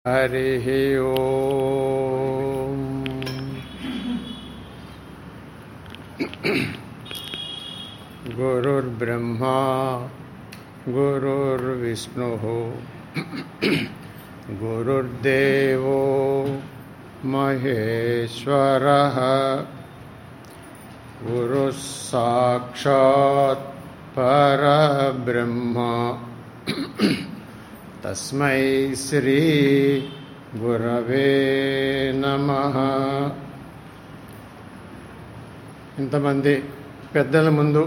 हरिः ओम् गुरुर्ब्रह्मा गुरुर्विष्णुः गुरुर्देवो महेश्वरः गुरुः साक्षात् परब्रह्म తస్మై శ్రీ గురవే నమ ఇంతమంది పెద్దల ముందు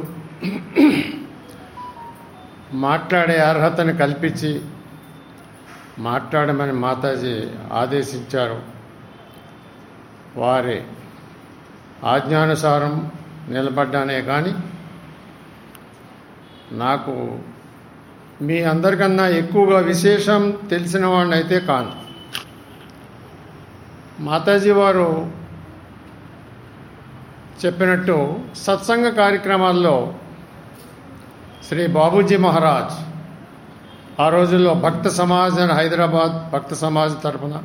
మాట్లాడే అర్హతను కల్పించి మాట్లాడమని మాతాజీ ఆదేశించారు వారి ఆజ్ఞానుసారం నిలబడ్డానే కానీ నాకు మీ అందరికన్నా ఎక్కువగా విశేషం తెలిసిన వాడిని అయితే కాను మాతాజీ వారు చెప్పినట్టు సత్సంగ కార్యక్రమాల్లో శ్రీ బాబూజీ మహారాజ్ ఆ రోజుల్లో భక్త సమాజ్ అని హైదరాబాద్ భక్త సమాజ్ తరఫున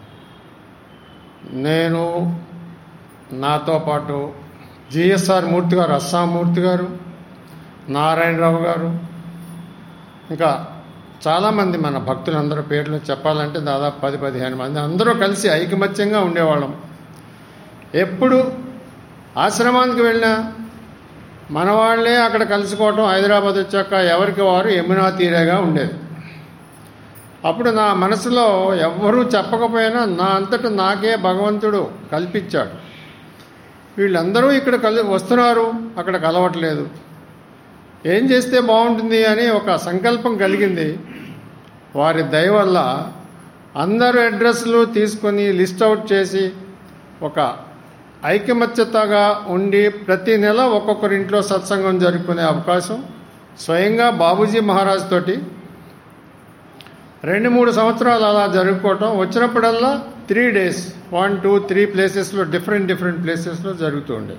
నేను నాతో పాటు జిఎస్ఆర్ మూర్తి గారు అస్సాం మూర్తి గారు నారాయణరావు గారు ఇంకా చాలామంది మన భక్తులందరూ పేర్లు చెప్పాలంటే దాదాపు పది పదిహేను మంది అందరూ కలిసి ఐకమత్యంగా ఉండేవాళ్ళం ఎప్పుడు ఆశ్రమానికి వెళ్ళినా మన వాళ్ళే అక్కడ కలుసుకోవటం హైదరాబాద్ వచ్చాక ఎవరికి వారు యమునా తీరేగా ఉండేది అప్పుడు నా మనసులో ఎవ్వరూ చెప్పకపోయినా నా అంతట నాకే భగవంతుడు కల్పించాడు వీళ్ళందరూ ఇక్కడ కలి వస్తున్నారు అక్కడ కలవట్లేదు ఏం చేస్తే బాగుంటుంది అని ఒక సంకల్పం కలిగింది వారి దయ వల్ల అందరు అడ్రస్లు తీసుకొని లిస్ట్ అవుట్ చేసి ఒక ఐకమత్యతగా ఉండి ప్రతి నెల ఒక్కొక్కరింట్లో సత్సంగం జరుపుకునే అవకాశం స్వయంగా బాబూజీ మహారాజ్ తోటి రెండు మూడు సంవత్సరాలు అలా జరుపుకోవటం వచ్చినప్పుడల్లా three days one two three ప్లేసెస్లో డిఫరెంట్ డిఫరెంట్ ప్లేసెస్లో జరుగుతూ ఉండేది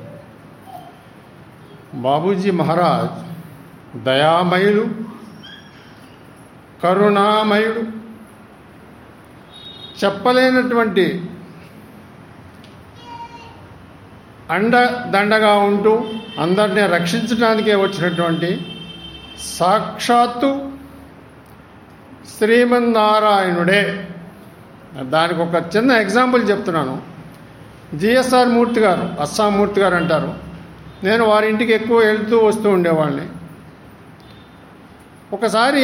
బాబూజీ మహారాజ్ దయామయుడు కరుణామయుడు చెప్పలేనటువంటి అండ దండగా ఉంటూ అందరినీ రక్షించడానికే వచ్చినటువంటి సాక్షాత్తు శ్రీమన్నారాయణుడే దానికి ఒక చిన్న ఎగ్జాంపుల్ చెప్తున్నాను జిఎస్ఆర్ మూర్తి గారు అస్సాం మూర్తి గారు అంటారు నేను వారి ఇంటికి ఎక్కువ వెళ్తూ వస్తూ ఉండేవాడిని ఒకసారి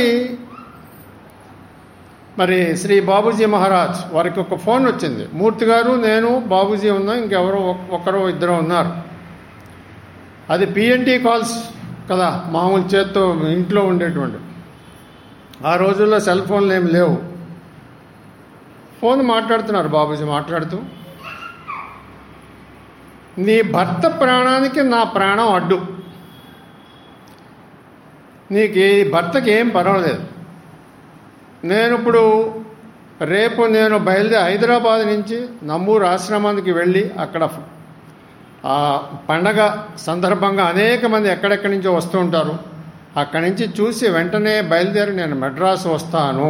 మరి శ్రీ బాబూజీ మహారాజ్ వారికి ఒక ఫోన్ వచ్చింది మూర్తి గారు నేను బాబూజీ ఉన్నాం ఇంకెవరో ఒకరు ఇద్దరు ఉన్నారు అది పిఎన్టీ కాల్స్ కదా మామూలు చేత్తో ఇంట్లో ఉండేటువంటి ఆ రోజుల్లో సెల్ ఫోన్లు ఏమి లేవు ఫోన్ మాట్లాడుతున్నారు బాబూజీ మాట్లాడుతూ నీ భర్త ప్రాణానికి నా ప్రాణం అడ్డు నీకు ఈ భర్తకి ఏం పర్వాలేదు నేను ఇప్పుడు రేపు నేను బయలుదేరి హైదరాబాద్ నుంచి నమ్మూరు ఆశ్రమానికి వెళ్ళి అక్కడ ఆ పండగ సందర్భంగా అనేక మంది ఎక్కడెక్కడి నుంచో వస్తూ ఉంటారు అక్కడి నుంచి చూసి వెంటనే బయలుదేరి నేను మెడ్రాస్ వస్తాను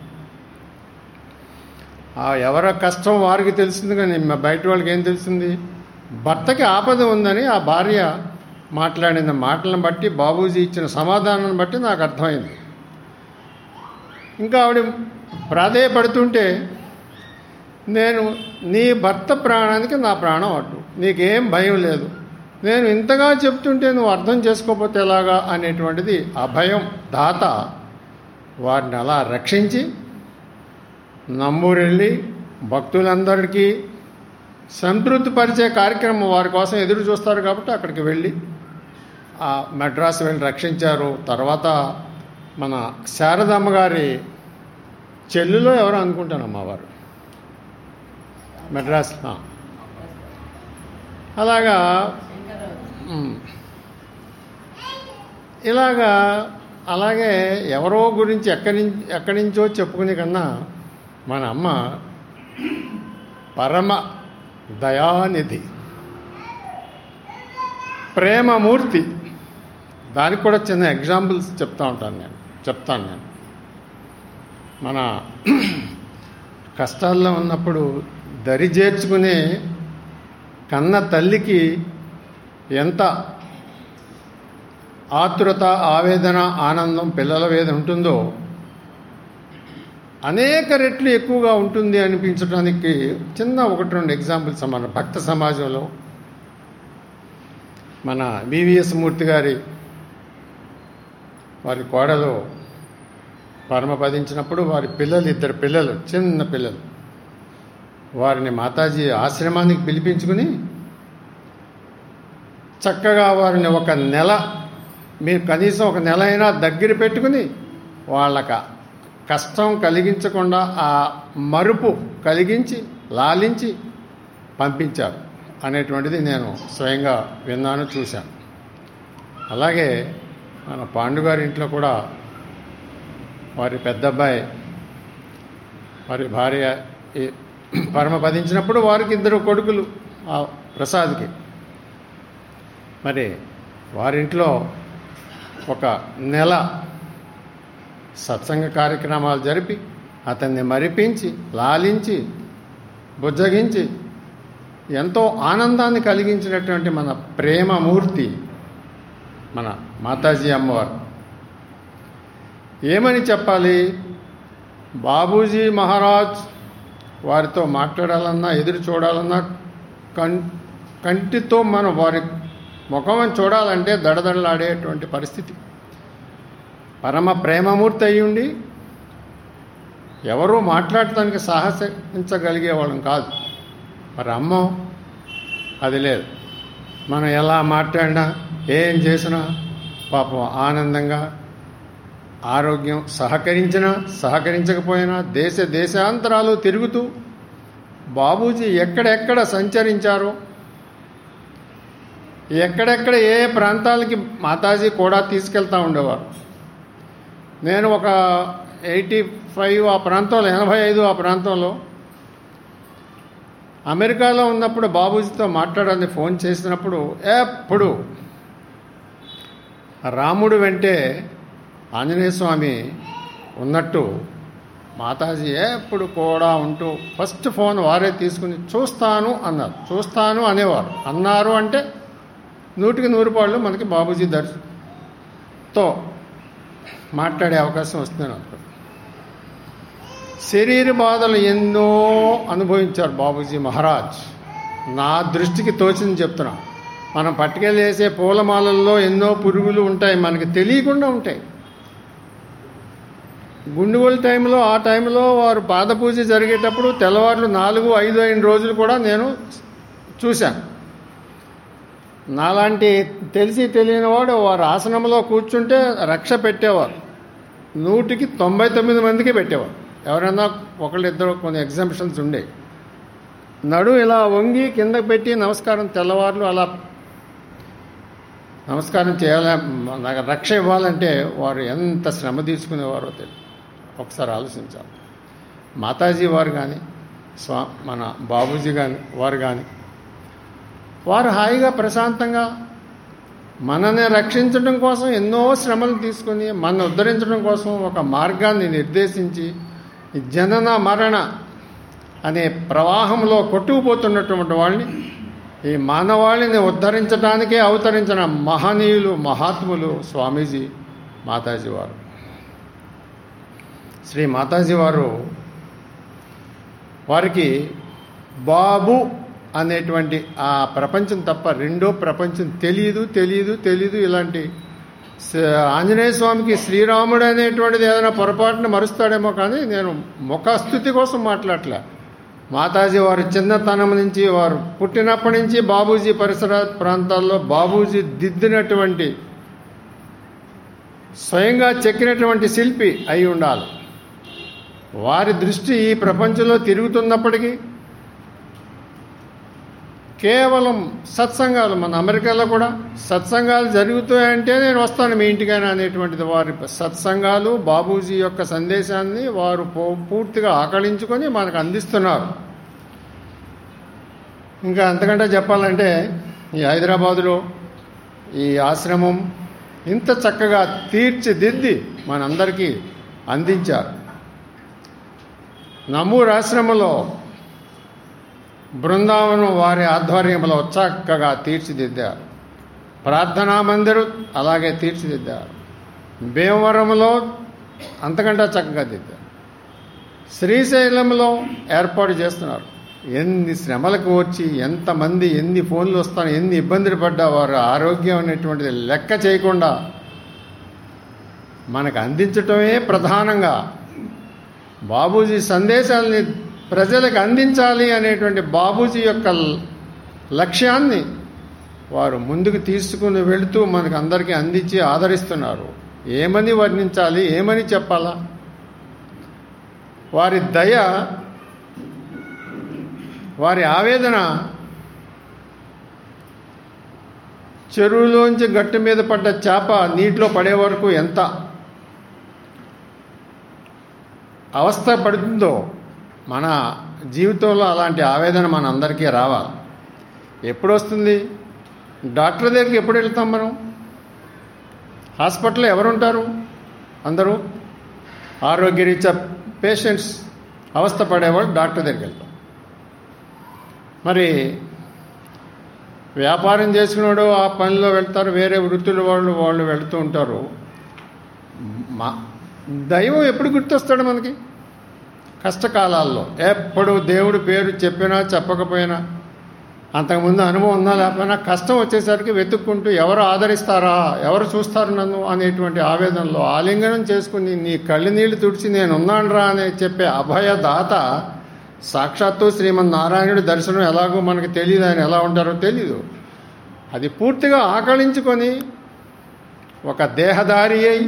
ఆ ఎవరి కష్టం వారికి తెలిసింది కానీ బయట వాళ్ళకి ఏం తెలిసింది భర్తకి ఆపద ఉందని ఆ భార్య మాట్లాడిన మాటలను బట్టి బాబూజీ ఇచ్చిన సమాధానం బట్టి నాకు అర్థమైంది ఇంకా ఆవిడ ప్రాధేయపడుతుంటే నేను నీ భర్త ప్రాణానికి నా ప్రాణం అడ్డు నీకేం భయం లేదు నేను ఇంతగా చెప్తుంటే నువ్వు అర్థం చేసుకోకపోతే ఎలాగా అనేటువంటిది అభయం దాత వారిని అలా రక్షించి నమ్మూరెళ్ళి భక్తులందరికీ సంతృప్తిపరిచే కార్యక్రమం వారి కోసం ఎదురు చూస్తారు కాబట్టి అక్కడికి వెళ్ళి ఆ మెడ్రాస్ వెళ్ళి రక్షించారు తర్వాత మన శారదమ్మ గారి చెల్లులో ఎవరో అనుకుంటానమ్మా వారు మెడ్రాస్ అలాగా ఇలాగా అలాగే ఎవరో గురించి ఎక్కడి నుంచి ఎక్కడి నుంచో చెప్పుకునే కన్నా మన అమ్మ పరమ దయానిధి ప్రేమమూర్తి దానికి కూడా చిన్న ఎగ్జాంపుల్స్ చెప్తా ఉంటాను నేను చెప్తాను నేను మన కష్టాల్లో ఉన్నప్పుడు దరి చేర్చుకునే కన్న తల్లికి ఎంత ఆతురత ఆవేదన ఆనందం పిల్లల మీద ఉంటుందో అనేక రెట్లు ఎక్కువగా ఉంటుంది అనిపించడానికి చిన్న ఒకటి రెండు ఎగ్జాంపుల్స్ మన భక్త సమాజంలో మన వివిఎస్ మూర్తి గారి వారి కోడలో పరమపదించినప్పుడు వారి పిల్లలు ఇద్దరు పిల్లలు చిన్న పిల్లలు వారిని మాతాజీ ఆశ్రమానికి పిలిపించుకుని చక్కగా వారిని ఒక నెల మీరు కనీసం ఒక నెల అయినా దగ్గర పెట్టుకుని వాళ్ళక కష్టం కలిగించకుండా ఆ మరుపు కలిగించి లాలించి పంపించారు అనేటువంటిది నేను స్వయంగా విన్నాను చూశాను అలాగే మన పాండుగారి ఇంట్లో కూడా వారి పెద్ద అబ్బాయి వారి భార్య ఈ పరమపదించినప్పుడు వారికి ఇద్దరు కొడుకులు ఆ ప్రసాద్కి మరి వారింట్లో ఒక నెల సత్సంగ కార్యక్రమాలు జరిపి అతన్ని మరిపించి లాలించి బుజ్జగించి ఎంతో ఆనందాన్ని కలిగించినటువంటి మన ప్రేమమూర్తి మన మాతాజీ అమ్మవారు ఏమని చెప్పాలి బాబూజీ మహారాజ్ వారితో మాట్లాడాలన్నా ఎదురు చూడాలన్నా కం కంటితో మనం వారి ముఖం చూడాలంటే దడదడలాడేటువంటి పరిస్థితి పరమ ప్రేమమూర్తి అయి ఉండి ఎవరూ మాట్లాడటానికి సాహసించగలిగే వాళ్ళం కాదు మరి అమ్మ అది లేదు మనం ఎలా మాట్లాడినా ఏం చేసినా పాపం ఆనందంగా ఆరోగ్యం సహకరించినా సహకరించకపోయినా దేశ దేశాంతరాలు తిరుగుతూ బాబూజీ ఎక్కడెక్కడ సంచరించారో ఎక్కడెక్కడ ఏ ప్రాంతాలకి మాతాజీ కూడా తీసుకెళ్తా ఉండేవారు నేను ఒక ఎయిటీ ఫైవ్ ఆ ప్రాంతంలో ఎనభై ఐదు ఆ ప్రాంతంలో అమెరికాలో ఉన్నప్పుడు బాబూజీతో మాట్లాడాలని ఫోన్ చేసినప్పుడు ఎప్పుడు రాముడు వెంటే ఆంజనేయ స్వామి ఉన్నట్టు మాతాజీ ఎప్పుడు కూడా ఉంటూ ఫస్ట్ ఫోన్ వారే తీసుకుని చూస్తాను అన్నారు చూస్తాను అనేవారు అన్నారు అంటే నూటికి నూరు పాళ్ళు మనకి బాబూజీ దర్శతో మాట్లాడే అవకాశం వస్తుందని అనుకో శరీర బాధలు ఎన్నో అనుభవించారు బాబూజీ మహారాజ్ నా దృష్టికి తోచింది చెప్తున్నా మనం పట్టుకెళ్ళి వేసే పూలమాలల్లో ఎన్నో పురుగులు ఉంటాయి మనకి తెలియకుండా ఉంటాయి గుండుగోలు టైంలో ఆ టైంలో వారు పాదపూజ జరిగేటప్పుడు తెల్లవారులు నాలుగు ఐదు అయిన రోజులు కూడా నేను చూశాను నాలాంటి తెలిసి తెలియని వాడు వారు ఆసనంలో కూర్చుంటే రక్ష పెట్టేవారు నూటికి తొంభై తొమ్మిది మందికి పెట్టేవారు ఎవరైనా ఒకళ్ళిద్దరు కొన్ని ఎగ్జాంప్షన్స్ ఉండే నడు ఇలా వంగి కింద పెట్టి నమస్కారం తెల్లవారులు అలా నమస్కారం చేయాల నాకు రక్ష ఇవ్వాలంటే వారు ఎంత శ్రమ తీసుకునేవారో తెలియదు ఒకసారి ఆలోచించాలి మాతాజీ వారు కానీ స్వా మన బాబూజీ కానీ వారు కానీ వారు హాయిగా ప్రశాంతంగా మనల్ని రక్షించడం కోసం ఎన్నో శ్రమలు తీసుకుని మన ఉద్ధరించడం కోసం ఒక మార్గాన్ని నిర్దేశించి ఈ జనన మరణ అనే ప్రవాహంలో కొట్టుకుపోతున్నటువంటి వాళ్ళని ఈ మానవాళిని ఉద్ధరించడానికే అవతరించిన మహనీయులు మహాత్ములు స్వామీజీ మాతాజీ వారు శ్రీ మాతాజీ వారు వారికి బాబు అనేటువంటి ఆ ప్రపంచం తప్ప రెండో ప్రపంచం తెలియదు తెలియదు తెలియదు ఇలాంటి స- ఆంజనేయ స్వామికి శ్రీరాముడు అనేటువంటిది ఏదైనా పొరపాటున మరుస్తాడేమో కానీ నేను ముఖస్థుతి కోసం మాట్లాడలే మాతాజీ వారు చిన్నతనం నుంచి వారు పుట్టినప్పటి నుంచి బాబూజీ పరిసర ప్రాంతాల్లో బాబూజీ దిద్దినటువంటి స్వయంగా చెక్కినటువంటి శిల్పి అయి ఉండాలి వారి దృష్టి ఈ ప్రపంచంలో తిరుగుతున్నప్పటికీ కేవలం సత్సంగాలు మన అమెరికాలో కూడా సత్సంగాలు జరుగుతాయంటే నేను వస్తాను మీ ఇంటికైనా అనేటువంటిది వారి సత్సంగాలు బాబూజీ యొక్క సందేశాన్ని వారు పూ- పూర్తిగా ఆకళించుకొని మనకు అందిస్తున్నారు ఇంకా అంతకంటే చెప్పాలంటే ఈ హైదరాబాదులో ఈ ఆశ్రమం ఇంత చక్కగా తీర్చిదిద్ది మనందరికీ అందించారు నమూరు ఆశ్రమంలో బృందావనం వారి ఆధ్వర్యంలో చక్కగా తీర్చిదిద్దారు ప్రార్థనా మందిరం అలాగే తీర్చిదిద్దారు భీమవరంలో అంతకంటే చక్కగా దిద్దారు శ్రీశైలంలో ఏర్పాటు చేస్తున్నారు ఎన్ని శ్రమలకు వచ్చి ఎంతమంది ఎన్ని ఫోన్లు వస్తాను ఎన్ని ఇబ్బందులు పడ్డా వారు ఆరోగ్యం అనేటువంటిది లెక్క చేయకుండా మనకు అందించటమే ప్రధానంగా బాబూజీ సందేశాలని ప్రజలకు అందించాలి అనేటువంటి బాబూజీ యొక్క లక్ష్యాన్ని వారు ముందుకు తీసుకుని వెళుతూ మనకు అందరికీ అందించి ఆదరిస్తున్నారు ఏమని వర్ణించాలి ఏమని చెప్పాలా వారి దయ వారి ఆవేదన చెరువులోంచి గట్టు మీద పడ్డ చేప నీటిలో పడే వరకు ఎంత అవస్థ పడుతుందో మన జీవితంలో అలాంటి ఆవేదన మన అందరికీ రావాలి ఎప్పుడు వస్తుంది డాక్టర్ దగ్గరికి ఎప్పుడు వెళ్తాం మనం హాస్పిటల్లో ఎవరుంటారు అందరూ ఆరోగ్యరీత్యా పేషెంట్స్ అవస్థ పడేవాళ్ళు డాక్టర్ దగ్గరికి వెళ్తాం మరి వ్యాపారం చేసుకున్నాడు ఆ పనిలో వెళ్తారు వేరే వృత్తుల వాళ్ళు వాళ్ళు వెళ్తూ ఉంటారు మా దైవం ఎప్పుడు గుర్తొస్తాడు మనకి కష్టకాలాల్లో ఎప్పుడు దేవుడి పేరు చెప్పినా చెప్పకపోయినా అంతకుముందు అనుభవం ఉందా లేకపోయినా కష్టం వచ్చేసరికి వెతుక్కుంటూ ఎవరు ఆదరిస్తారా ఎవరు చూస్తారు నన్ను అనేటువంటి ఆవేదనలో ఆలింగనం చేసుకుని నీ కళ్ళు నీళ్లు తుడిచి నేను ఉన్నానురా అని చెప్పే అభయదాత సాక్షాత్తు శ్రీమన్ నారాయణుడి దర్శనం ఎలాగో మనకు తెలియదు ఆయన ఎలా ఉంటారో తెలీదు అది పూర్తిగా ఆకళించుకొని ఒక దేహదారి అయి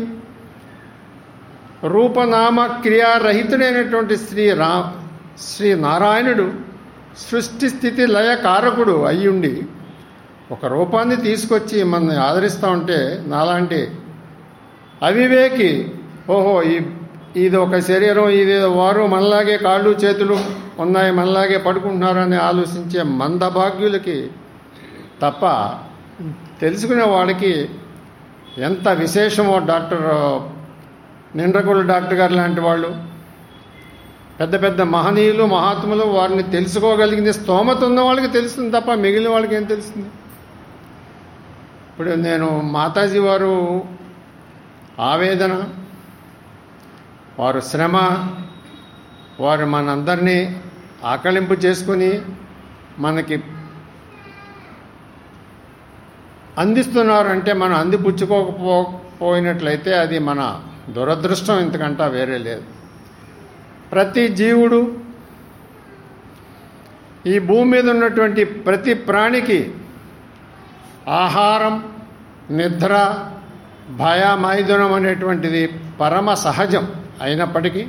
రూపనామ క్రియారహితుడైనటువంటి శ్రీ రా శ్రీ నారాయణుడు సృష్టి స్థితి లయ కారకుడు అయ్యుండి ఒక రూపాన్ని తీసుకొచ్చి మనల్ని ఆదరిస్తూ ఉంటే నాలాంటి అవివేకి ఓహో ఈ ఇది ఒక శరీరం ఇది వారు మనలాగే కాళ్ళు చేతులు ఉన్నాయి మనలాగే పడుకుంటున్నారని ఆలోచించే మందభాగ్యులకి తప్ప తెలుసుకునే వాడికి ఎంత విశేషమో డాక్టర్ నిండ్రకుల డాక్టర్ గారు లాంటి వాళ్ళు పెద్ద పెద్ద మహనీయులు మహాత్ములు వారిని తెలుసుకోగలిగింది స్తోమత ఉన్న వాళ్ళకి తెలుస్తుంది తప్ప మిగిలిన వాళ్ళకి ఏం తెలుస్తుంది ఇప్పుడు నేను మాతాజీ వారు ఆవేదన వారు శ్రమ వారు మనందరినీ ఆకలింపు చేసుకుని మనకి అందిస్తున్నారు అంటే మనం అందిపుచ్చుకోకపోయినట్లయితే అది మన దురదృష్టం ఇంతకంటా వేరే లేదు ప్రతి జీవుడు ఈ భూమి మీద ఉన్నటువంటి ప్రతి ప్రాణికి ఆహారం నిద్ర భయ మైథునం అనేటువంటిది పరమ సహజం అయినప్పటికీ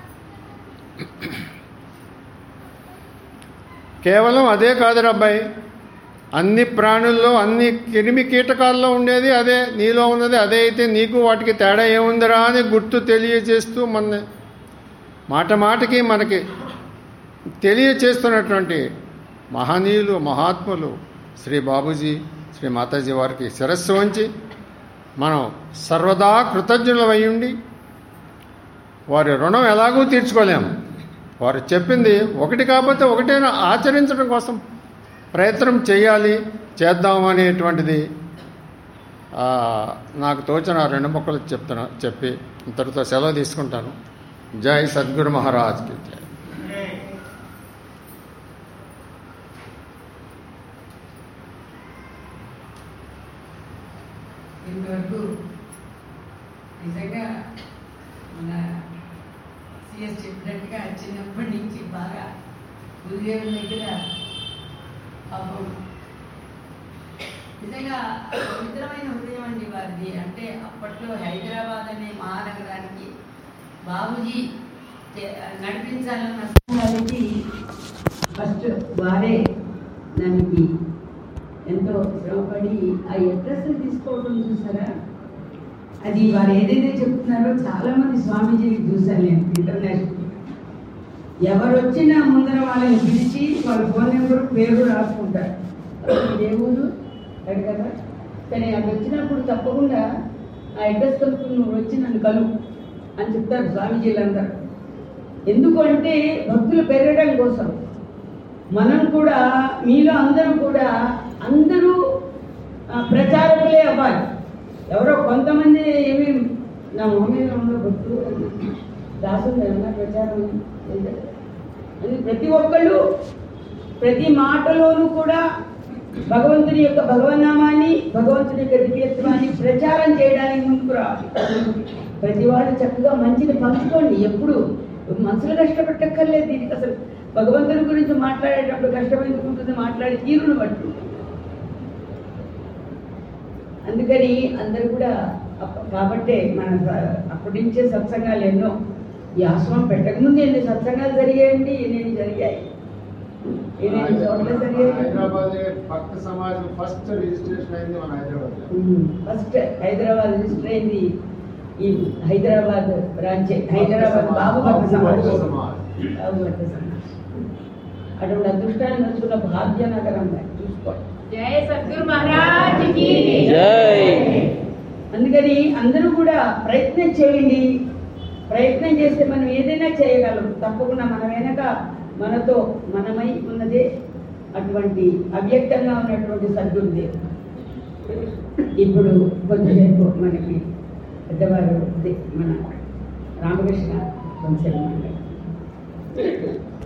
కేవలం అదే కాదు అబ్బాయి అన్ని ప్రాణుల్లో అన్ని క్రిమి కీటకాల్లో ఉండేది అదే నీలో ఉన్నది అదే అయితే నీకు వాటికి తేడా ఏముందిరా అని గుర్తు తెలియజేస్తూ మన మాట మాటకి మనకి తెలియచేస్తున్నటువంటి మహనీయులు మహాత్ములు శ్రీ బాబూజీ శ్రీ మాతాజీ వారికి శిరస్సు వంచి మనం సర్వదా కృతజ్ఞులమై ఉండి వారి రుణం ఎలాగూ తీర్చుకోలేము వారు చెప్పింది ఒకటి కాకపోతే ఒకటైనా ఆచరించడం కోసం ప్రయత్నం చేయాలి చేద్దాం అనేటువంటిది ఆ, నాకు తోచిన ఆ రెండు మొక్కలు చెప్తున్నా చెప్పి ఇంతటితో సెలవు తీసుకుంటాను జై సద్గురు మహారాజ్కి జై ఇంతవరకు నిజంగా మన సిఎస్ చెప్పినట్టుగా చిన్నప్పటి నుంచి బాగా గురుదేవుల దగ్గర పాపం నిజంగా పవిత్రమైన హృదయం అండి వారిది అంటే అప్పట్లో హైదరాబాద్ అనే మహానగరానికి బాబుజీ చే- నడిపించాలన్న వాళ్ళకి ఫస్ట్ వారే దానికి ఎంతో శ్రమపడి ఆ అడ్రస్ తీసుకోవడం చూసారా అది వారు ఏదైతే చెప్తున్నారో చాలా మంది స్వామీజీని చూశాను నేను ఇంటర్నేషనల్ ఎవరు వచ్చినా ముందర వాళ్ళని పిలిచి వాళ్ళ ఫోన్ నెంబర్ పేరు రాసుకుంటారు ఏ ఊరు అడు కదా కానీ అది వచ్చినప్పుడు తప్పకుండా ఆ అడ్రస్ కలుపుకుని నువ్వు వచ్చి నన్ను కలు అని చెప్తారు స్వామీజీలందరూ ఎందుకంటే భక్తులు పెరగడం కోసం మనం కూడా మీలో అందరూ కూడా అందరూ ఆ, ప్రచారకులే అవ్వాలి ఎవరో కొంతమంది ఏమి నా మమ్మీ ఉన్న భక్తులు దాసులు ఏమన్నా ప్రచారం చేయలేదు. అది ప్రతి ఒక్కళ్ళు ప్రతి మాటలోనూ కూడా భగవంతుని యొక్క భగవన్నామాన్ని భగవంతుని యొక్క దివ్యత్వాన్ని ప్రచారం చేయడానికి ముందుకు రావాలి ప్రతి వాడు చక్కగా మంచిని పంచుకోండి ఎప్పుడు మనసులు కష్టపెట్టక్కర్లేదు దీనికి అసలు భగవంతుని గురించి మాట్లాడేటప్పుడు కష్టం ఎందుకు ఉంటుంది మాట్లాడే తీరును బట్టి అందుకని అందరూ కూడా అప్ప- కాబట్టే మన స- అప్పటి నుంచే సత్సంగాలు ఎన్నో ఈ ఆశ్రమం పెట్టకముందు ఎన్ని సత్సంగాలు జరిగాయండి ఎన్ని జరిగాయి ఎన్ని చోట్ల జరిగాయి హైదరాబాద్ భక్త సమాజ్ ఫస్ట్ రిజిస్ట్రేషన్ అయింది మన హైదరాబాద్ ఫస్ట్ హైదరాబాద్ రిజిస్టర్ అయింది ఈ హైదరాబాద్ బ్రాంచ్ హైదరాబాద్ బాబు భక్త సమాజ్ బాబు భక్త సమాజ్ అటువంటి అదృష్టాన్ని నచ్చుకున్న భాగ్యనగరం చూసుకోండి జయ సద్గురు మహారాజ్ కి జై అందుకని అందరూ కూడా ప్రయత్నం చేయండి ప్రయత్నం చేస్తే మనం ఏదైనా చేయగలం తప్పకుండా మన వెనక మనతో మనమై ఉన్నదే అటువంటి అవ్యక్తంగా ఉన్నటువంటి సద్గురుదేవ్ ఇప్పుడు కొద్దిసేపు మనకి పెద్దవారు దే- మన రామకృష్ణ కొంచెం మాట్లాడారు